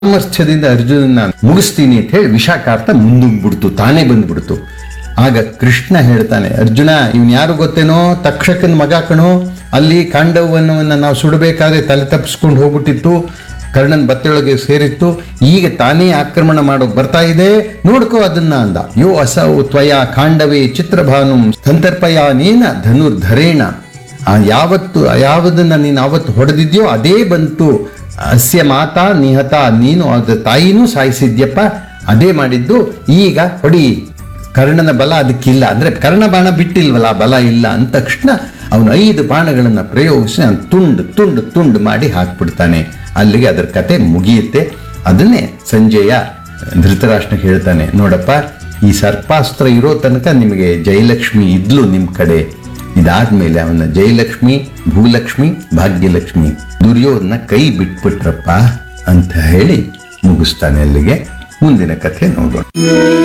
ಸಾಮರ್ಥ್ಯದಿಂದ ಅರ್ಜುನನ ಮುಗಿಸ್ತೀನಿ ಅಂತ ಹೇಳಿ ವಿಷಾಕಾರ್ತ ಮುಂದುಂಬಿಡ್ತು ತಾನೇ ಬಂದ್ಬಿಡ್ತು ಆಗ ಕೃಷ್ಣ ಹೇಳ್ತಾನೆ ಅರ್ಜುನ ಇವ್ನು ಯಾರು ಗೊತ್ತೇನೋ ತಕ್ಷಕನ ಮಗ ಕಣೋ ಅಲ್ಲಿ ಕಾಂಡವನ್ನವನ್ನ ನಾವು ಸುಡಬೇಕಾದ್ರೆ ತಲೆ ತಪ್ಪಿಸ್ಕೊಂಡು ಹೋಗ್ಬಿಟ್ಟಿತ್ತು ಕರ್ಣನ್ ಬತ್ತೊಳಗೆ ಸೇರಿತ್ತು ಈಗ ತಾನೇ ಆಕ್ರಮಣ ಮಾಡೋಕ್ ಬರ್ತಾ ಇದೆ ನೋಡ್ಕೋ ಅದನ್ನ ಅಂದ ಯೋ ಅಸೌ ತ್ವಯ ಕಾಂಡವೇ ಚಿತ್ರಭಾನು ಸಂತರ್ಪಯಾನೇನ ಧನುರ್ಧರೇಣ ಆ ಯಾವತ್ತು ಯಾವುದನ್ನ ನೀನು ಆವತ್ತು ಹೊಡೆದಿದ್ಯೋ ಅದೇ ಬಂತು ಅಸ್ಯ ಮಾತಾ ನಿಹತ ನೀನು ಅದ ತಾಯಿನೂ ಸಾಯಿಸಿದ್ಯಪ್ಪ ಅದೇ ಮಾಡಿದ್ದು ಈಗ ಹೊಡಿ ಕರ್ಣನ ಬಲ ಅದಕ್ಕಿಲ್ಲ ಅಂದ್ರೆ ಕರ್ಣ ಬಾಣ ಬಿಟ್ಟಿಲ್ವಲ್ಲ ಆ ಬಲ ಇಲ್ಲ ಅಂದ ತಕ್ಷಣ ಅವನು ಐದು ಬಾಣಗಳನ್ನ ಪ್ರಯೋಗಿಸಿ ಅವ್ನು ತುಂಡು ತುಂಡು ತುಂಡು ಮಾಡಿ ಹಾಕ್ಬಿಡ್ತಾನೆ ಅಲ್ಲಿಗೆ ಅದರ ಕತೆ ಮುಗಿಯುತ್ತೆ ಅದನ್ನೇ ಸಂಜಯ ಧೃತರಾಷ್ಟ್ರ ಹೇಳ್ತಾನೆ ನೋಡಪ್ಪ ಈ ಸರ್ಪಾಸ್ತ್ರ ಇರೋ ತನಕ ನಿಮಗೆ ಜಯಲಕ್ಷ್ಮಿ ಇದ್ಲು ನಿಮ್ ಕಡೆ ಇದಾದ್ಮೇಲೆ ಅವನ ಜಯಲಕ್ಷ್ಮಿ ಭೂಲಕ್ಷ್ಮಿ ಭಾಗ್ಯಲಕ್ಷ್ಮಿ ದುರ್ಯೋಧನ ಕೈ ಬಿಟ್ಬಿಟ್ರಪ್ಪ ಅಂತ ಹೇಳಿ ಮುಗಿಸ್ತಾನೆ ಅಲ್ಲಿಗೆ ಮುಂದಿನ ಕಥೆ ನೋಡೋಣ